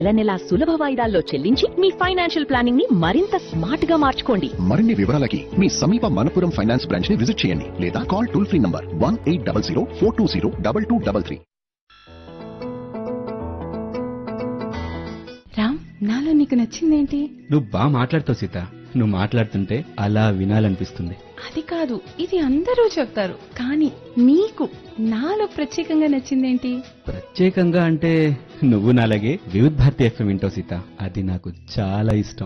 నెల నెలా సులభ వాయిదాల్లో చెల్లించి మీ ఫైనాన్షియల్ ప్లానింగ్ ని మరింత స్మార్ట్ గా మార్చుకోండి మరిన్ని వివరాలకి మీ సమీప మనపురం ఫైనాన్స్ బ్రాంచ్ ని విజిట్ చేయండి లేదా call toll free number one eight double zero four two zero double two double three Ram నాలో నీకు నచ్చిందేంటి నువ్వు బాగా మాట్లాడుతావు సీత నువ్వు మాట్లాడుతుంటే అలా వినాలనిపిస్తుంది అది కాదు ఇది అందరూ చెప్తారు కానీ నీకు నాలో ప్రత్యేకంగా నచ్చిందేంటి ప్రత్యేకంగా అంటే నువ్వు నాలాగే వివిధ్ భారతి ఎఫ్ఎం వింటావు సీత అది నాకు చాలా ఇష్టం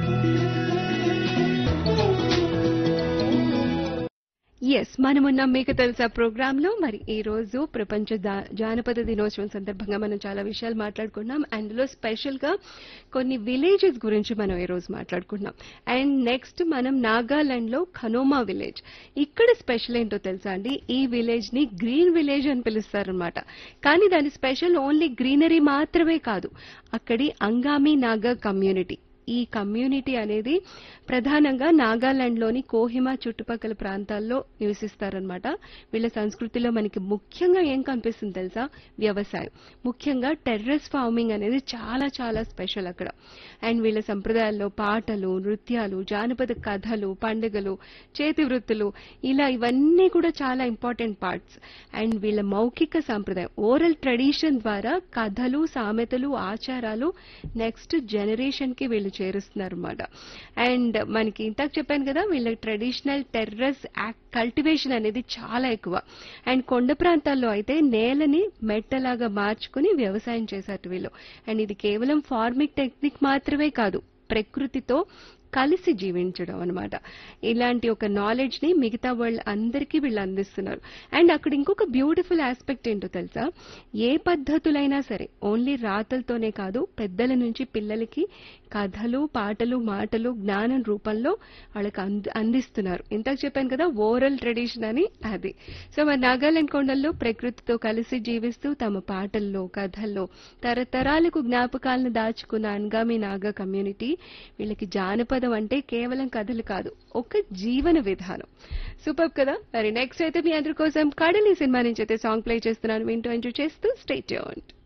ఎస్ మనమున్నాం మీకు తెలుసా ప్రోగ్రామ్ లో మరి ఈ రోజు ప్రపంచ దా- జానపద దినోత్సవం సందర్భంగా మనం చాలా విషయాలు మాట్లాడుకున్నాం అందులో స్పెషల్ గా కొన్ని విలేజెస్ గురించి మనం ఈ రోజు మాట్లాడుకున్నాం అండ్ నెక్స్ట్ మనం నాగాలాండ్ లో ఖనోమా విలేజ్ ఇక్కడ స్పెషల్ ఏంటో తెలుసా అండి ఈ విలేజ్ ని గ్రీన్ విలేజ్ అని పిలుస్తారనమాట కానీ దాని స్పెషల్ ఓన్లీ గ్రీనరీ మాత్రమే కాదు అక్కడి అంగామి నాగా కమ్యూనిటీ ఈ కమ్యూనిటీ అనేది ప్రధానంగా నాగాలాండ్లోని కోహిమా చుట్టుపక్కల ప్రాంతాల్లో నివసిస్తారనమాట వీళ్ళ సంస్కృతిలో మనకి ముఖ్యంగా ఏం కనిపిస్తుంది తెలుసా వ్యవసాయం ముఖ్యంగా టెర్రస్ ఫార్మింగ్ అనేది చాలా చాలా స్పెషల్ అక్కడ అండ్ వీళ్ళ సంప్రదాయాల్లో పాటలు నృత్యాలు జానపద కథలు పండుగలు చేతి వృత్తులు ఇలా ఇవన్నీ కూడా చాలా ఇంపార్టెంట్ పార్ట్స్ అండ్ వీళ్ళ మౌఖిక సాంప్రదాయం ఓరల్ ట్రెడిషన్ ద్వారా కథలు సామెతలు ఆచారాలు నెక్స్ట్ జనరేషన్ కి వీళ్ళు చేరుస్తున్నారు అనమాట అండ్ మనకి ఇంతకు చెప్పాను కదా వీళ్ళ ట్రెడిషనల్ టెర్రస్ కల్టివేషన్ అనేది చాలా ఎక్కువ అండ్ కొండ ప్రాంతాల్లో అయితే నేలని మెట్టలాగా మార్చుకుని వ్యవసాయం చేశారు వీళ్ళు అండ్ ఇది కేవలం ఫార్మింగ్ టెక్నిక్ మాత్రమే కాదు ప్రకృతితో కలిసి జీవించడం అన్నమాట ఇలాంటి ఒక నాలెడ్జ్ ని మిగతా వరల్డ్ అందరికీ వీళ్ళు అందిస్తున్నారు అండ్ అక్కడ ఇంకొక బ్యూటిఫుల్ ఆస్పెక్ట్ ఏంటో తెలుసా ఏ పద్ధతులైనా సరే ఓన్లీ రాతలతోనే కాదు పెద్దల నుంచి పిల్లలకి కథలు పాటలు మాటలు జ్ఞానం రూపంలో వాళ్ళకి అంద- అందిస్తున్నారు ఇంతకు చెప్పాను కదా ఓరల్ ట్రెడిషన్ అని అది సో మరి నాగాలాండ్ కొండల్లో ప్రకృతితో కలిసి జీవిస్తూ తమ పాటల్లో కథల్లో తరతరాలకు జ్ఞాపకాలను దాచుకున్న అన్గామి నాగా కమ్యూనిటీ వీళ్ళకి జానపదం అంటే కేవలం కథలు కాదు ఒక జీవన విధానం సూపర్ కదా మరి నెక్స్ట్ అయితే మీ అందరి కోసం కడలి సినిమా నుంచి అయితే సాంగ్ ప్లే చేస్తున్నాను వింటూ ఎంజాయ్ చేస్తూ స్టేట్